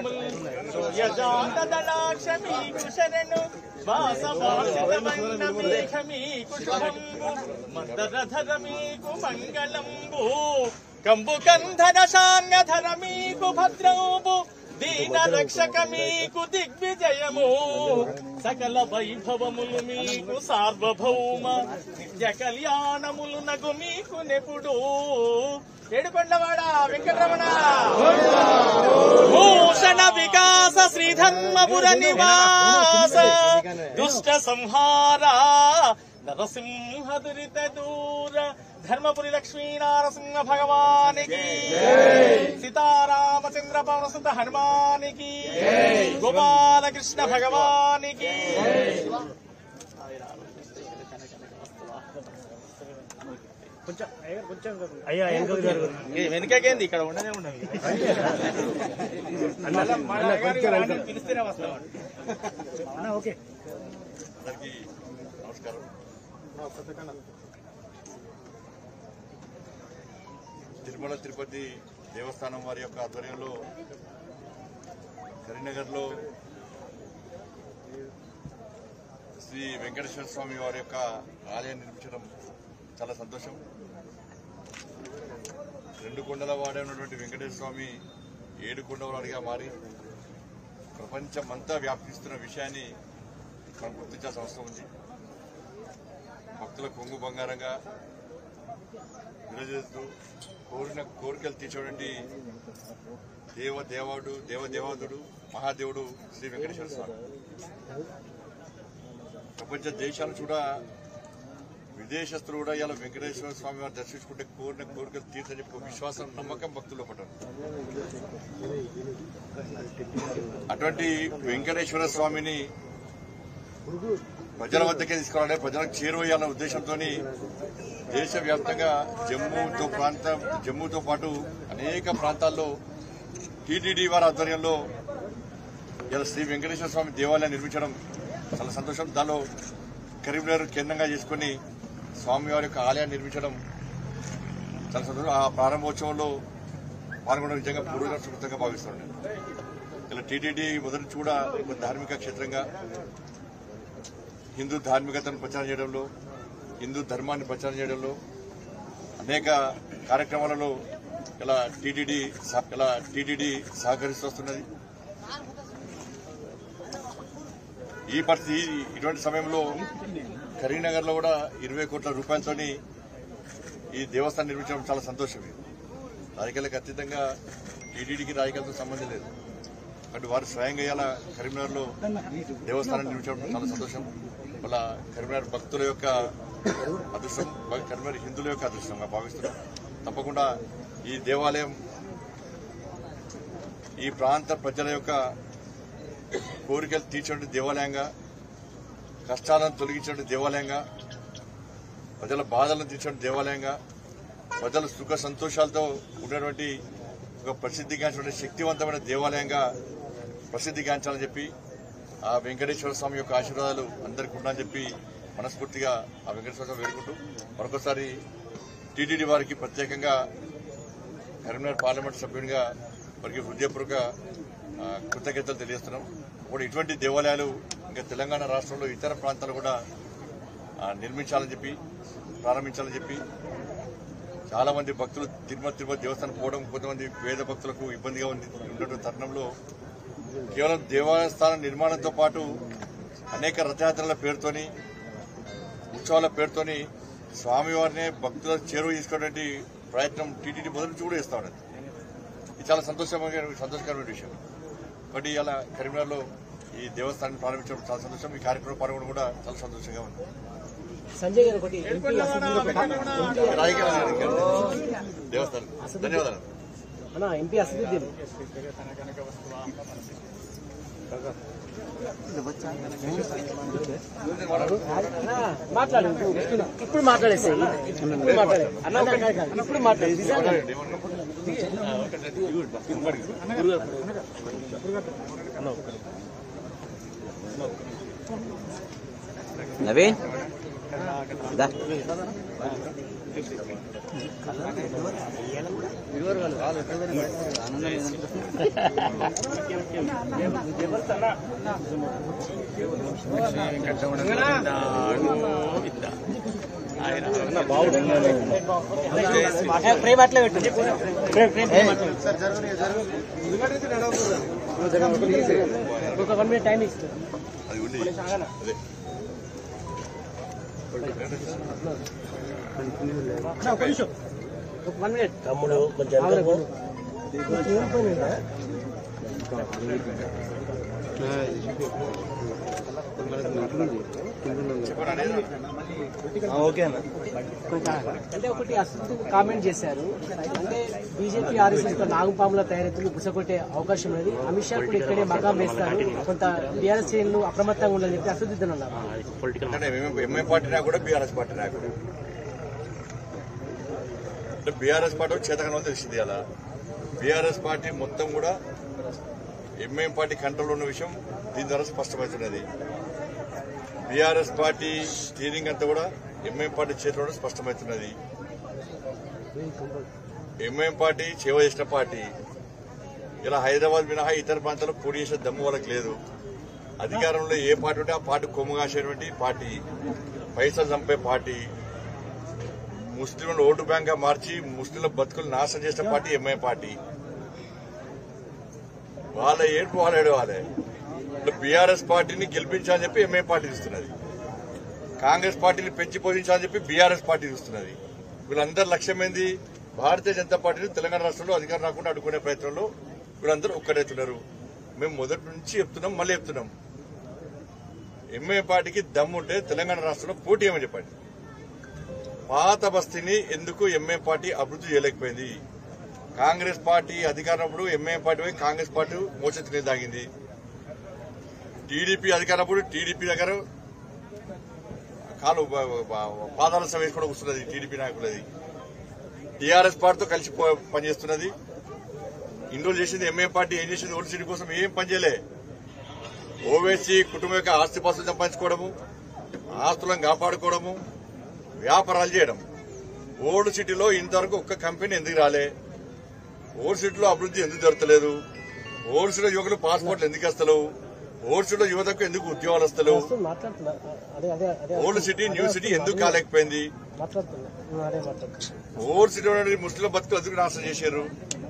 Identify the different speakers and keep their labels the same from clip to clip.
Speaker 1: శుభములు సూర్యజాతదళాక్ష మీకు శరణు వాసవాసిత మేఘ మీకు శుభంబు మందరధర మీకు మంగళంబు కంబు కంధర శాన్యధర మీకు భద్రంబు దీన రక్షక మీకు దిగ్విజయము సకల వైభవములు మీకు సార్వభౌమ నిత్య కళ్యాణములు నగు మీకు నెపుడు ఏడుకొండవాడ వెంకటరమణ భూషణ వికాస శ్రీధర్మపుర నివాస దుష్ట సంహార నరసింహ దురిత దూర ధర్మపురి లక్ష్మీ నారసింహ భగవానికి సీతారామచంద్ర పవనసుత హనుమానికి గోపాలకృష్ణ భగవానికి
Speaker 2: అయ్యా వెనక గారు
Speaker 1: ఏ వెనుకకేంది ఇక్కడ ఉండనే ఉండదు మళ్ళా మన అయ్యగారు రాని పిలిస్తేనే వస్తామండి
Speaker 2: అన్న ఓకే
Speaker 3: అందరికీ నమస్కారం తిరుమల తిరుపతి దేవస్థానం వారి యొక్క ఆధ్వర్యంలో కరీంనగర్లో శ్రీ వెంకటేశ్వర స్వామి వారి యొక్క ఆలయం నిర్మించడం చాలా సంతోషం రెండు కొండల వాడే ఉన్నటువంటి వెంకటేశ్వర స్వామి ఏడు కొండవాడిగా మారి ప్రపంచమంతా వ్యాప్తిస్తున్న విషయాన్ని మనం గుర్తించాల్సిన అవసరం ఉంది భక్తుల కొంగు బంగారంగా విరజిస్తూ కోరిన కోరికలు తీర్చేటువంటి దేవ దేవాడు దేవ దేవాదుడు మహాదేవుడు శ్రీ వెంకటేశ్వర స్వామి ప్రపంచ దేశాలు కూడా విదేశస్తులు కూడా ఇలా వెంకటేశ్వర స్వామి వారిని దర్శించుకుంటే కోరిన కోరికలు తీర్చని చెప్పి ఒక విశ్వాసం నమ్మకం భక్తుల్లో పడ్డారు అటువంటి వెంకటేశ్వర స్వామిని ప్రజల వద్దకే తీసుకురావాలి ప్రజలకు చేరువయ్యాలన్న ఉద్దేశంతో దేశవ్యాప్తంగా జమ్మూతో ప్రాంతం జమ్మూతో పాటు అనేక ప్రాంతాల్లో టీటీడీ వారి ఆధ్వర్యంలో ఇలా శ్రీ వెంకటేశ్వర స్వామి దేవాలయం నిర్మించడం చాలా సంతోషం దానిలో కరీంనగర్ కేంద్రంగా చేసుకుని స్వామివారి యొక్క ఆలయాన్ని నిర్మించడం చాలా సంతోషం ఆ ప్రారంభోత్సవంలో పాల్గొనడం నిజంగా పూర్వదర్శకృతంగా భావిస్తున్నాను ఇలా టీటీడీ మొదటి నుంచి కూడా ఒక ధార్మిక క్షేత్రంగా హిందూ ధార్మికతను ప్రచారం చేయడంలో హిందూ ధర్మాన్ని ప్రచారం చేయడంలో అనేక కార్యక్రమాలలో ఇలా టీటీడీ సహ- ఇలా టీటీడీ సహకరిస్తూ వస్తున్నది ఈ పరిస్థితి ఇటువంటి సమయంలో కరీంనగర్ లో కూడా ఇరవై కోట్ల రూపాయలతోని ఈ దేవస్థానం నిర్మించడం చాలా సంతోషం రాజకీయాలకు అతీతంగా టీటీడీకి రాజకీయాలతో సంబంధం లేదు అటు వారు స్వయంగా ఇలా కరీంనగర్ లో దేవస్థానం నిర్మించడం చాలా సంతోషం వాళ్ళ కరీంనగర్ భక్తుల యొక్క అదృష్టం కరీంనగర్ హిందువుల యొక్క అదృష్టంగా భావిస్తున్నాం తప్పకుండా ఈ దేవాలయం ఈ ప్రాంత ప్రజల యొక్క కోరికలు తీర్చే దేవాలయంగా కష్టాలను తొలగించే దేవాలయంగా ప్రజల బాధలను తీర్చే దేవాలయంగా ప్రజల సుఖ సంతోషాలతో ఉన్నటువంటి ఒక ప్రసిద్ధిగాంచిన శక్తివంతమైన దేవాలయంగా ప్రసిద్ధిగాంచాలని చెప్పి ఆ వెంకటేశ్వర స్వామి యొక్క ఆశీర్వాదాలు అందరికీ ఉండాలని చెప్పి మనస్ఫూర్తిగా ఆ వెంకటేశ్వర స్వామి వేడుకుంటూ మరొకసారి టీటీడీ వారికి ప్రత్యేకంగా కరీంనగర్ పార్లమెంట్ సభ్యునిగా వారికి హృదయపూర్వక ఆ, కృతజ్ఞతలు తెలియజేస్తున్నాం ఇప్పుడు ఇటువంటి దేవాలయాలు ఇంకా తెలంగాణ రాష్ట్రంలో ఇతర ప్రాంతాలు కూడా ఆ, నిర్మించాలని చెప్పి ప్రారంభించాలని చెప్పి చాలా మంది భక్తులు తిరుమల తిరుపతి దేవస్థానం పోవడం కొంతమంది పేద భక్తులకు ఇబ్బందిగా ఉంది ఉన్నటువంటి తరుణంలో కేవలం దేవస్థానం నిర్మాణంతో పాటు అనేక రథయాత్రల పేరుతోని ఉత్సవాల పేరుతోని స్వామివారిని భక్తుల చేరువ తీసుకునేటువంటి ప్రయత్నం టీటీడీ మొదటి నుంచి కూడా చేస్తా ఉన్నది ఇది చాలా సంతోషమైన సంతోషకరమైన విషయం కాబట్టి ఇలా కరీంనగర్లో ఈ దేవస్థానాన్ని ప్రారంభించడం చాలా సంతోషం ఈ కార్యక్రమం పాల్గొనడం కూడా చాలా సంతోషంగా ఉంది
Speaker 2: సంజయ్ గారు ఒకటి ఎంపీ
Speaker 3: రాజకీయాలు దేవస్థానం ధన్యవాదాలు
Speaker 2: అన్న ఎంపీ అసదుద్దీన్ అన్న, మాట్లాడు ఇప్పుడు- ఇప్పుడు మాట్లాడేసి ఇప్పుడు మాట్లాడే అన్న కాదు, కాదు, కాదు. ఇప్పుడు మాట్లాడు నిజంగా.
Speaker 4: నవీన్ దా
Speaker 2: ప్రేమ అట్లే పెట్టు ప్రేమ ప్రేమ ప్రేమ అట్లే పెట్టు. ఒక వన్ మినిట్ టైం ఇస్తుంది
Speaker 3: అది ఉండి అదే
Speaker 2: ఒక వన్ మినిట్
Speaker 4: తమ్ముడు కొంచెం ఓకే అన్న
Speaker 2: అంటే ఒకటి అసలు కామెంట్ చేశారు అంటే బీజేపీ ఆర్ఎస్ఎస్ తో నాగుపాముల తయారైతుంది బుసకొట్టే అవకాశం ఉన్నది అమిత్ షా కూడా ఇక్కడే మకాం వేస్తారు కొంత టీఆర్ఎస్ శ్రేణులు అప్రమత్తంగా ఉండాలని చెప్పి అసదుద్దీన్ అన్నారు
Speaker 3: అంటే ఎంఐ పార్టీ నాయకుడు కూడా బీఆర్ఎస్ పార్టీ నాయకుడు అంటే బీఆర్ఎస్ పార్టీ చేతకనం తెలిసింది అలా బీఆర్ఎస్ పార్టీ మొత్తం కూడా ఎంఐఎం పార్టీ కంట్రోల్ ఉన్న విషయం దీని ద్వారా స్పష్టమవుతున్నది బీఆర్ఎస్ పార్టీ స్టీరింగ్ అంతా కూడా ఎంఐఎం పార్టీ చేతిలో స్పష్టమవుతున్నది ఎంఐఎం పార్టీ సేవ చేసిన పార్టీ ఇలా హైదరాబాద్ మినహా ఇతర ప్రాంతాల్లో పోటీ చేసే దమ్ము వాళ్ళకి లేదు అధికారంలో ఏ పార్టీ ఉంటే ఆ పార్టీ కొమ్ము కాసేటువంటి పార్టీ పైసలు చంపే పార్టీ ముస్లింలను ఓటు బ్యాంక్ గా మార్చి ముస్లింల బతుకులు నాశనం చేసిన పార్టీ ఎంఐ పార్టీ వాళ్ళ ఏడుపు వాళ్ళ ఏడవాలి బీఆర్ఎస్ పార్టీని గెలిపించాలని చెప్పి ఎంఐ పార్టీ ఇస్తున్నది కాంగ్రెస్ పార్టీని పెంచి పోషించాలని చెప్పి బీఆర్ఎస్ పార్టీ ఇస్తున్నది వీళ్ళందరి లక్ష్యం ఏంది భారతీయ జనతా పార్టీని తెలంగాణ రాష్ట్రంలో అధికారం రాకుండా అడ్డుకునే ప్రయత్నంలో వీళ్ళందరూ ఒక్కడైతున్నారు మేము మొదటి నుంచి చెప్తున్నాం మళ్ళీ చెప్తున్నాం ఎంఏ పార్టీకి దమ్ముంటే తెలంగాణ రాష్ట్రంలో పోటీ ఏమని చెప్పండి పాత బస్తీని ఎందుకు ఎంఏ పార్టీ అభివృద్ధి చేయలేకపోయింది కాంగ్రెస్ పార్టీ అధికారంలో ఎంఏ పార్టీ పోయి కాంగ్రెస్ పార్టీ మోచెత్తుకుని తాగింది టీడీపీ అధికారప్పుడు టీడీపీ దగ్గర కాలు బ- బ- పాదాల సభ వేసుకోవడం వస్తున్నది టీడీపీ నాయకులది టీఆర్ఎస్ పార్టీతో కలిసి పో- పనిచేస్తున్నది ఇన్ని రోజులు చేసింది ఎంఏ పార్టీ ఏం చేసింది ఓల్డ్ సిటీ కోసం ఏం పనిచేయలే ఓవేసీ కుటుంబం యొక్క ఆస్తిపాస్తులు సంపాదించుకోవడము ఆస్తులను కాపాడుకోవడము వ్యాపారాలు చేయడం ఓల్డ్ సిటీలో ఇంతవరకు ఒక్క కంపెనీ ఎందుకు రాలే ఓల్డ్ సిటీలో అభివృద్ధి ఎందుకు జరుగుతలేదు ఓల్డ్ సిటీలో యువకులు పాస్పోర్ట్లు ఎందుకు వస్తలేవు ఓల్డ్ సిటీలో యువతకు ఎందుకు ఉద్యోగాలు వస్తలేవు
Speaker 2: మాట్లాడుతున్నా అదే అదే అదే
Speaker 3: ఓల్డ్ సిటీ న్యూ సిటీ ఎందుకు కాలేకపోయింది
Speaker 2: మాట్లాడుతున్నా అదే మాట్లాడుతున్నా
Speaker 3: ఓల్డ్ సిటీ ఉన్నటువంటి ముస్లిం బతుకులు ఎందుకు నాశనం చేశారు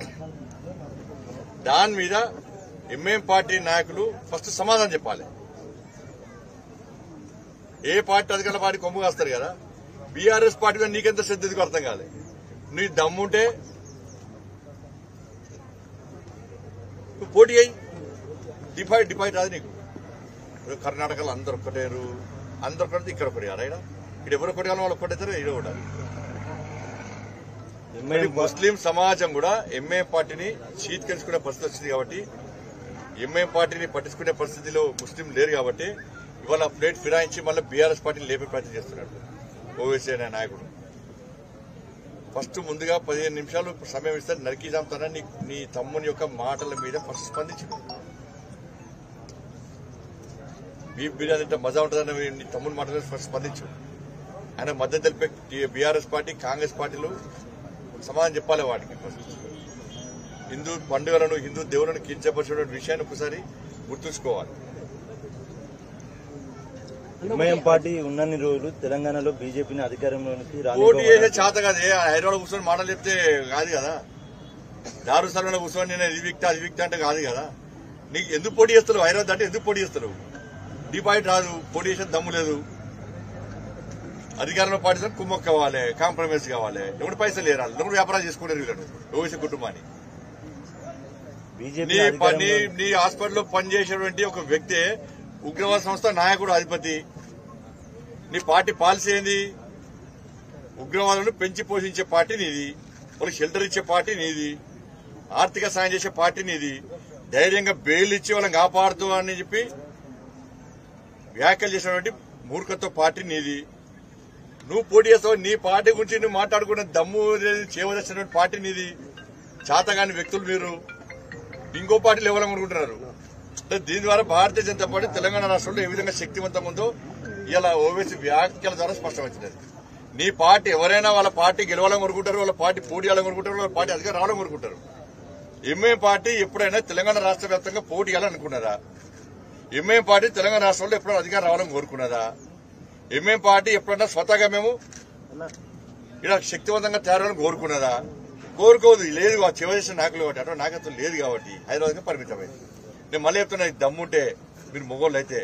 Speaker 3: దాని మీద ఎంఏం పార్టీ నాయకులు ఫస్ట్ సమాధానం చెప్పాలి ఏ పార్టీ అధికారుల పార్టీ కొమ్ము కాస్తారు కదా బీఆర్ఎస్ పార్టీ మీద నీకెంత శ్రద్ధ ఎందుకు అర్థం కాలే నీ దమ్ముంటే నువ్వు పోటీ అయ్యి డిఫైట్ డిఫైట్ రాదు నీకు ఇప్పుడు కర్ణాటకలో అందరు ఒక్కటేరు అందరు ఒక్కటి ఇక్కడ ఒకటి రైడా ఇక్కడ ఎవరు ఒకటి వాళ్ళు ఒక్కటైతారు ఇక్కడ కూడా మరి ముస్లిం సమాజం కూడా ఎంఏ పార్టీని చీత్కరించుకునే పరిస్థితి వచ్చింది కాబట్టి ఎంఏ పార్టీని పట్టించుకునే పరిస్థితిలో ముస్లిం లేరు కాబట్టి ఇవాళ ప్లేట్ ఫిరాయించి మళ్ళీ బీఆర్ఎస్ పార్టీని లేపే ప్రయత్నం చేస్తున్నాడు ఓవైసీ అనే నాయకుడు ఫస్ట్ ముందుగా పదిహేను నిమిషాలు సమయం ఇస్తే నరికి చంపుతానని నీ నీ తమ్ముని యొక్క మాటల మీద ఫస్ట్ స్పందించు బీఫ్ బిర్యానీ అంటే మజా ఉంటుందని నీ తమ్ముని మాటల మీద ఫస్ట్ స్పందించు ఆయన మద్దతు తెలిపే బీఆర్ఎస్ పార్టీ కాంగ్రెస్ పార్టీలు సమాధానం చెప్పాలి వాటికి ఫస్ట్ హిందూ పండుగలను హిందూ దేవులను కించపరిచిన విషయాన్ని ఒకసారి గుర్తుంచుకోవాలి
Speaker 4: ఎంఐఎం పార్టీ ఉన్నన్ని రోజులు తెలంగాణలో బీజేపీని అధికారంలోనికి
Speaker 3: పోటీ
Speaker 4: రానివ్వమని
Speaker 3: చేసే చేత కాదు ఏ హైదరాబాద్ కూర్చొని మాటలు చెప్తే కాదు కదా దారు స్థలంలో కూర్చొని నేను ఇది విక్తా అది విక్తా అంటే కాదు కదా నీకు ఎందుకు పోటీ చేస్తావు హైదరాబాద్ అంటే ఎందుకు పోటీ చేస్తావు డిపాజిట్ రాదు పోటీ చేసే దమ్ము లేదు అధికారంలో పార్టీ కుమ్మక్ కావాలి కాంప్రమైజ్ కావాలి ఎవరు పైసలు లేరాలి ఎవరు వ్యాపారం చేసుకుంటారు వీళ్ళు ఓవైసీ కుటుంబాన్ని
Speaker 4: బీజేపీ
Speaker 3: నీ పని నీ హాస్పిటల్లో పనిచేసేటువంటి ఒక వ్యక్తి ఉగ్రవాద సంస్థ నాయకుడు అధిపతి నీ పార్టీ పాలసీ ఏంది ఉగ్రవాదులను పెంచి పోషించే పార్టీ నీది వాళ్ళకి షెల్టర్ ఇచ్చే పార్టీ నీది ఆర్థిక సాయం చేసే పార్టీ నీది ధైర్యంగా బెయిల్ ఇచ్చి వాళ్ళని కాపాడుతూ అని చెప్పి వ్యాఖ్యలు చేసినటువంటి మూర్ఖత్వ పార్టీ నీది నువ్వు పోటీ చేస్తావు నీ పార్టీ గురించి నువ్వు మాట్లాడుకునే దమ్ము చేయవలసినటువంటి పార్టీ నీది చాతగాని వ్యక్తులు మీరు ఇంకో పార్టీలు ఎవరు అనుకుంటున్నారు అంటే దీని ద్వారా భారతీయ జనతా పార్టీ తెలంగాణ రాష్ట్రంలో ఏ విధంగా శక్తివంతంగా ఉందో ఇలా ఓవైసీ వ్యాఖ్యల ద్వారా స్పష్టమవుతున్నది నీ పార్టీ ఎవరైనా వాళ్ళ పార్టీ గెలవాలని కోరుకుంటారు వాళ్ళ పార్టీ పోటీ చేయాలని కోరుకుంటారు వాళ్ళ పార్టీ అధికారం రావాలని కోరుకుంటారు ఎంఏం పార్టీ ఎప్పుడైనా తెలంగాణ రాష్ట్ర వ్యాప్తంగా పోటీ చేయాలనుకున్నదా ఎంఏం పార్టీ తెలంగాణ రాష్ట్రంలో ఎప్పుడైనా అధికారం రావాలని కోరుకున్నదా ఎంఏం పార్టీ ఎప్పుడైనా స్వతహాగా మేము ఇలా శక్తివంతంగా తయారని కోరుకున్నదా కోరుకోదు లేదు ఆ చివరి నాకులు కాబట్టి అటువంటి నాయకత్వం లేదు కాబట్టి హైదరాబాద్కి పరిమితమైంది నేను మళ్ళీ చెప్తున్నా ఇది దమ్ముంటే మీరు మొగోళ్ళు అయితే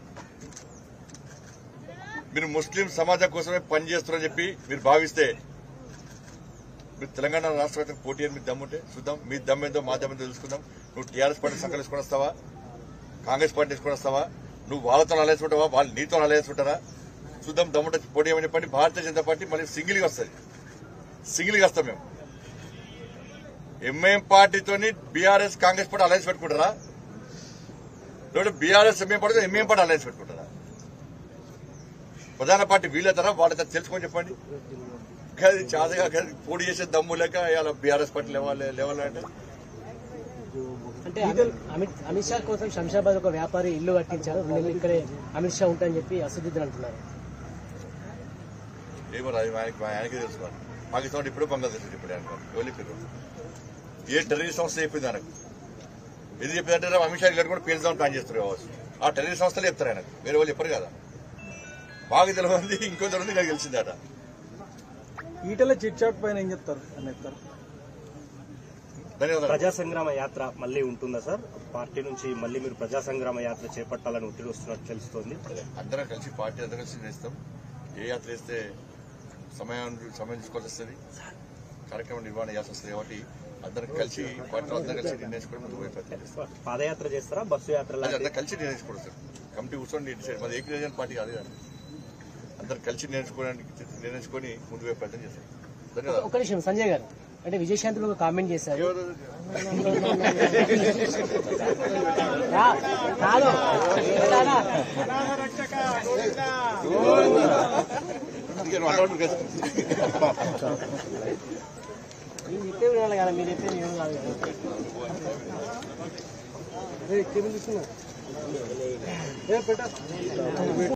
Speaker 3: మీరు ముస్లిం సమాజం కోసమే పనిచేస్తున్నారని చెప్పి మీరు భావిస్తే మీరు తెలంగాణ రాష్ట్ర వ్యాప్తంగా పోటీ అని మీరు దమ్ముంటే చూద్దాం మీ దమ్మేందో మా దమ్మేందో తెలుసుకుందాం నువ్వు టీఆర్ఎస్ పార్టీ సంకలించుకొని వస్తావా కాంగ్రెస్ పార్టీ తీసుకొని వస్తావా నువ్వు వాళ్ళతో అలయన్స్ ఉంటావా వాళ్ళు నీతో అలయన్స్ ఉంటారా చూద్దాం దమ్ముంటే పోటీ ఏమని చెప్పండి భారతీయ జనతా పార్టీ మళ్ళీ సింగిల్ గా వస్తుంది సింగిల్ గా వస్తాం మేము ఎంఐఎం పార్టీతోని బీఆర్ఎస్ కాంగ్రెస్ పార్టీ అలయన్స్ పెట్టుకుంటారా లేదంటే BRS MIM party MIM party alliance పెట్టుకుంటారా ప్రధాన పార్టీ వీళ్ళతారా వాళ్ళతో తెలుసుకొని చెప్పండి కాదు చాదగా కాదు పోటీ చేసే దమ్ము లేక ఇవాళ బీఆర్ఎస్ పార్టీ లేవాలి లేవాలంటే
Speaker 2: అంటే అమిత్- అమిత్ అమిత్ షా కోసం శంషాబాద్ ఒక వ్యాపారి ఇల్లు కట్టించారు రెండు నెలలు ఇక్కడే అమిత్ షా ఉంటాయని చెప్పి అసదుద్దీన్ అంటున్నారు
Speaker 3: ఏమో రాదు ఆయనకి ఆయనకే తెలుసుకోవాలి పాకిస్తాన్ ఇప్పుడు బంగ్లాదేశ్ ఇప్పుడు ఆయన ఎవరు చెప్పారు ఏ టెర్రరిస్ట్ సంస్థ చెప్పింది ఆయనకు ఎందుకు చెప్పిందంటే అమిత్ షా గారు కూడా పేల్చుదామని ప్లాన్ చేస్తారు కావచ్చు ఆ టెర్రరిస్ట్ సంస్థలు చెప్తారు ఆయనకు వేరే వాళ్ళు చెప్పరు కదా బాగా తెలియంది ఇంకో తెలియదు ఇక్కడ గెలిచిందట
Speaker 5: ఈటల చిట్ చాట్ పైన ఏం చెప్తారు అని చెప్తారు
Speaker 3: ధన్యవాదాలు
Speaker 6: ప్రజా సంగ్రామ యాత్ర మళ్ళీ ఉంటుందా సార్ పార్టీ నుంచి మళ్ళీ మీరు ప్రజా సంగ్రామ యాత్ర చేపట్టాలని ఒత్తిడి వస్తున్నట్టు తెలుస్తోంది
Speaker 3: అందరం కలిసి పార్టీ అందరం కలిసి చేస్తాం ఏ యాత్ర వేస్తే సమయం సమయం తీసుకోవాల్సి వస్తుంది కార్యక్రమం నిర్వహణ చేయాల్సి వస్తుంది కాబట్టి అందరం కలిసి పార్టీలో అందరం కలిసి నిర్ణయించుకొని ముందుకు పోయే ప్రయత్నం చేస్తాం
Speaker 6: పాదయాత్ర చేస్తారా బస్సు యాత్ర
Speaker 3: అది
Speaker 6: లాంటి
Speaker 3: అందరం కలిసి నిర్ణయించుకోవడం సార్ కమిటీ కూర్చొని డిసైడ్ మాది ఏకీకరణ పార్టీ కాదు కదా అందరం కలిసి నిర్ణయించుకోవడానికి నిర్ణయించుకొని ముందుకు పోయే ప్రయత్నం చేస్తాం ధన్యవాదాలు
Speaker 2: ఒక నిమిషం సంజయ్ గారు అంటే విజయశాంతిలో ఒక కామెంట్ చేశారు రా- కాదు రానా?
Speaker 3: అందుకే నువ్వు అటువంటి కదా.
Speaker 2: నేను చెప్పే వినాలి కదా మీరు చెప్పేది ఏం కాదు కదా ఏ, కింద తీసుకున్నా. ఏ, పెట్ట